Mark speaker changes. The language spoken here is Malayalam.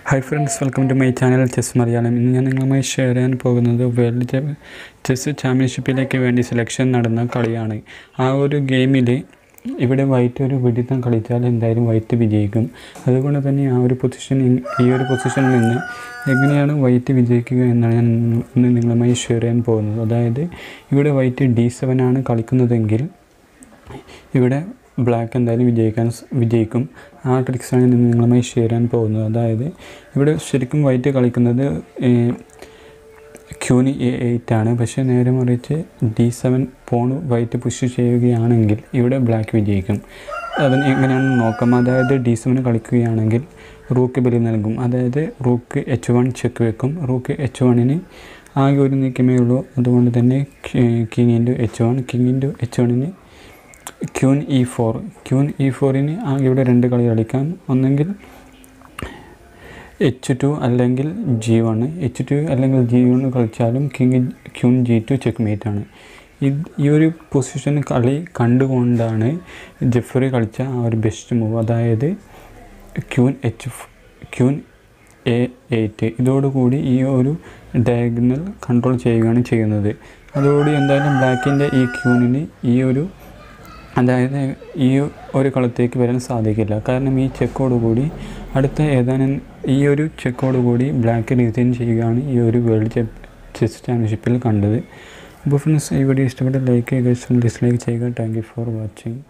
Speaker 1: hi friends welcome to my channel chess Malayalam ഇന്ന് ഞാൻ നിങ്ങളുമായി ഷെയർ ചെയ്യാൻ പോകുന്നത് വേൾഡ് ചെ- ചെസ് ചാമ്പ്യൻഷിപ്പിലേക്ക് വേണ്ടി സെലക്ഷൻ നടന്ന കളിയാണ് ആ ഒരു ഗെയിമിൽ ഇവിടെ വൈറ്റ് ഒരു വെടിത്തം കളിച്ചാൽ എന്തായാലും വൈറ്റ് വിജയിക്കും അതുകൊണ്ട് തന്നെ ആ ഒരു പൊസിഷൻ ഈ ഒരു പൊസിഷനിൽ നിന്ന് എങ്ങനെയാണ് വൈറ്റ് വിജയിക്കുക എന്നാണ് ഞാൻ ഇന്ന് നിങ്ങളുമായി ഷെയർ ചെയ്യാൻ പോകുന്നത് അതായത് ഇവിടെ വൈറ്റ് ഡി സെവൻ ആണ് കളിക്കുന്നതെങ്കിൽ ഇവിടെ ബ്ലാക്ക് എന്തായാലും വിജയിക്കാൻ സ് വിജയിക്കും ആ ട്രിക്സാണ് ഞാൻ നിങ്ങളുമായി ഷെയർ ചെയ്യാൻ പോകുന്നത് അതായത് ഇവിടെ ശരിക്കും വൈറ്റ് കളിക്കുന്നത് ക്യൂനി എ എയ്റ്റ് ആണ് പക്ഷേ നേരെ മറിച്ച് D seven pawn white push ചെയ്യുകയാണെങ്കിൽ ഇവിടെ ബ്ലാക്ക് വിജയിക്കും അതിന് എങ്ങനെയാണെന്ന് നോക്കാം അതായത് ഡി സെവൻ കളിക്കുകയാണെങ്കിൽ റൂക്ക് ബലി നൽകും അതായത് റൂക്ക് എച്ച് വൺ ചെക്ക് വെക്കും റൂക്ക് എച്ച് വണ്ണിന് ആകെ ഒരു നീക്കമേ ഉള്ളൂ അതുകൊണ്ട് തന്നെ king into H one king into H വണ്ണിന് queen E four queen E ഫോറിന് ആകെ ഇവിടെ രണ്ട് കളി കളിക്കാം ഒന്നെങ്കിൽ എച്ച് ടു അല്ലെങ്കിൽ ജി വൺ എച്ച് ടു അല്ലെങ്കിൽ ജി വൺ കളിച്ചാലും king queen G two checkmate ആണ് ഇത് ഈ ഒരു പൊസിഷൻ കളി കണ്ടുകൊണ്ടാണ് ജെഫറി കളിച്ച ആ ഒരു ബെസ്റ്റ് മൂവ് അതായത് queen H queen A eight ഇതോടുകൂടി ഈ ഒരു ഡയഗണൽ കൺട്രോൾ ചെയ്യുകയാണ് ചെയ്യുന്നത് അതോടുകൂടി എന്തായാലും ബ്ലാക്കിൻ്റെ ഈ ക്യൂണിന് ഈ ഒരു അതായത് ഈ ഒരു കളത്തേക്ക് വരാൻ സാധിക്കില്ല കാരണം ഈ ചെക്കോടുകൂടി അടുത്ത ഏതാനും ഈ ഒരു ചെക്കോടുകൂടി ബ്ലാക്ക് ഡിസൈൻ ചെയ്യുകയാണ് ഈ ഒരു വേൾഡ് ചെസ് ചാമ്പ്യൻഷിപ്പിൽ കണ്ടത് അപ്പോൾ ഫ്രണ്ട്സ് ഈ വീഡിയോ ഇഷ്ടപ്പെട്ട ലൈക്ക് ചെയ്യുക ഡിസ്ലൈക്ക് ചെയ്യുക താങ്ക് യു ഫോർ വാച്ചിങ്